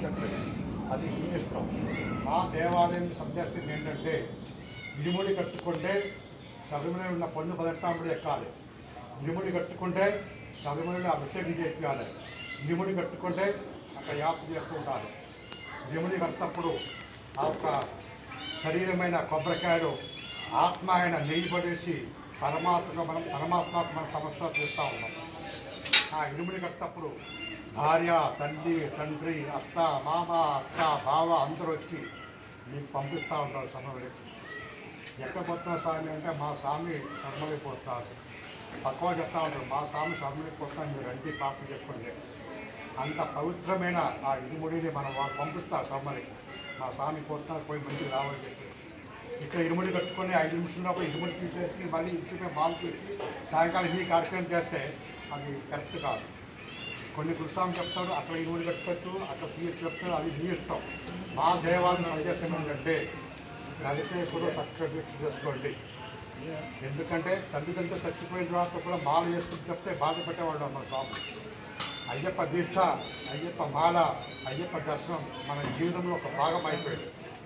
అది మీ ఇష్టం మా దేవాలయం సందేశం ఏంటంటే ఇరుముడి కట్టుకుంటే శబరిమల ఉన్న పన్ను పదెట్టాముడు ఎక్కాలి ఇరుముడి కట్టుకుంటే శబరిమలలో అభిషేకం చేయాలి ఇరుముడి కట్టుకుంటే అక్కడ యాత్ర చేస్తూ ఉంటారు ఇరుముడి కట్టినప్పుడు ఆ యొక్క శరీరమైన కొబ్బరికాయలు ఆత్మ అయిన నెయ్యి పడేసి పరమాత్మగా మనం పరమాత్మకు మన సంస్థ చేస్తూ ఉన్నాం ఆ ఇరుముడి కట్టినప్పుడు భార్య తల్లి తండ్రి అత్త మామ అక్క బావ అందరూ వచ్చి మీకు పంపిస్తూ ఉంటారు సమయంలో ఎక్కడ పోతున్న స్వామి అంటే మా స్వామి శర్మలైపోతారు తక్కువ చెప్తా ఉంటారు మా స్వామి శర్మలైపోతాను మీరు రండి పాపం చేసుకోండి అంత పవిత్రమైన ఆ ఇరుముడిని మనం వాళ్ళు పంపిస్తారు శర్మలకి మా స్వామి పోతున్నారు పోయి మంచిగా రావాలని చెప్పి ఇక్కడ ఇరుముడి కట్టుకొని ఐదు నిమిషంలో ఇరుముడి తీసేసి మళ్ళీ ఇంటికి మాలు పెట్టి సాయంకాలం ఈ కార్యక్రమం చేస్తే అది కరెక్ట్ కాదు కొన్ని గురుస్వామి చెప్తాడు అక్కడ ఇరువురు కట్టుకోవచ్చు అక్కడ తీయచ్చు చెప్తాడు అది మీ ఇష్టం మా దేవాలయం సందేశం ఏంటంటే రవిశేఖరు చక్కగా దీక్ష చేసుకోండి ఎందుకంటే తల్లిదండ్రులు చచ్చిపోయిన తర్వాత కూడా మాల చేసుకుని చెప్తే బాధపెట్టేవాడు మన స్వామి అయ్యప్ప దీక్ష అయ్యప్ప మాల అయ్యప్ప దర్శనం మన జీవితంలో ఒక భాగం అయిపోయింది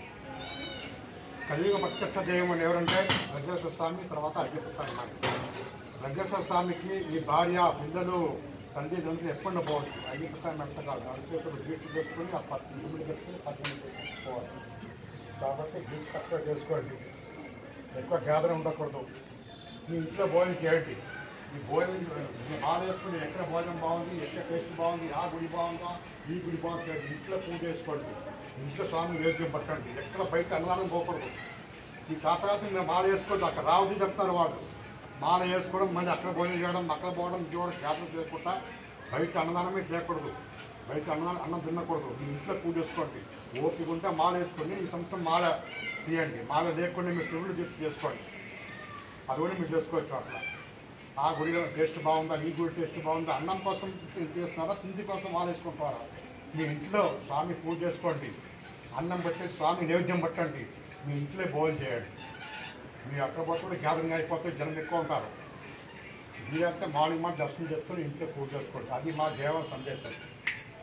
కలియుగ ప్రత్యక్ష దైవం ఎవరంటే వెంకటేశ్వర స్వామి తర్వాత అయ్యప్ప స్వామి మాట వెంకటేశ్వర స్వామికి ఈ భార్య పిల్లలు తండ్రి తండ్రి ఎప్పుడు పోవచ్చు అయ్యప్ప స్వామి ఎంత కాదు అందుకే దీక్ష చేసుకొని ఆ పత్తి ఇల్లు పెట్టుకుని పద్దెనిమిది పోవాలి కాబట్టి దీక్ష తక్కువ చేసుకోండి ఎక్కువ గ్యాదర్ ఉండకూడదు మీ ఇంట్లో భోజనం చేయండి ఈ భోజనం మీ బాధ వేసుకుని ఎక్కడ భోజనం బాగుంది ఎక్కడ టేస్ట్ బాగుంది ఆ గుడి బాగుందా ఈ గుడి బాగుంది చేయండి. ఇంట్లో పూజ చేసుకోండి ఇంట్లో స్వామి వేద్యం పట్టండి ఎక్కడ బయట అన్నదానం పోకూడదు ఈ కాతరాత మీరు మాల వేసుకోండి అక్కడ రావద్దు చెప్తారు వాళ్ళు మాల వేసుకోవడం మళ్ళీ అక్కడ భోజనం చేయడం అక్కడ పోవడం చూడడం జాతర చేసుకుంటా బయట అన్నదానమే చేయకూడదు బయట అన్నదానం అన్నం తినకూడదు మీ ఇంట్లో పూజ చేసుకోండి ఓపిక ఉంటే మాల వేసుకొని ఈ సంవత్సరం మాల తీయండి మాల లేకుండా మీరు శివుడు చెప్పి చేసుకోండి అది కూడా మీరు చేసుకోవచ్చు అట్లా ఆ గుడిలో టేస్ట్ బాగుందా ఈ గుడి టేస్ట్ బాగుందా అన్నం కోసం చేస్తున్నారా తిండి కోసం మాల వేసుకుంటారా మీ ఇంట్లో స్వామి పూజ చేసుకోండి అన్నం పెట్టి స్వామి నైవేద్యం పట్టండి మీ ఇంట్లో భోజనం చేయండి మీ అక్కడ పోతే కూడా గ్యాదరింగ్ అయిపోతే జనం ఎక్కువ ఉంటారు మీరంతా మార్నింగ్ మాట దర్శనం చేసుకొని ఇంట్లో పూజ చేసుకోండి అది మా దేవ సందేశం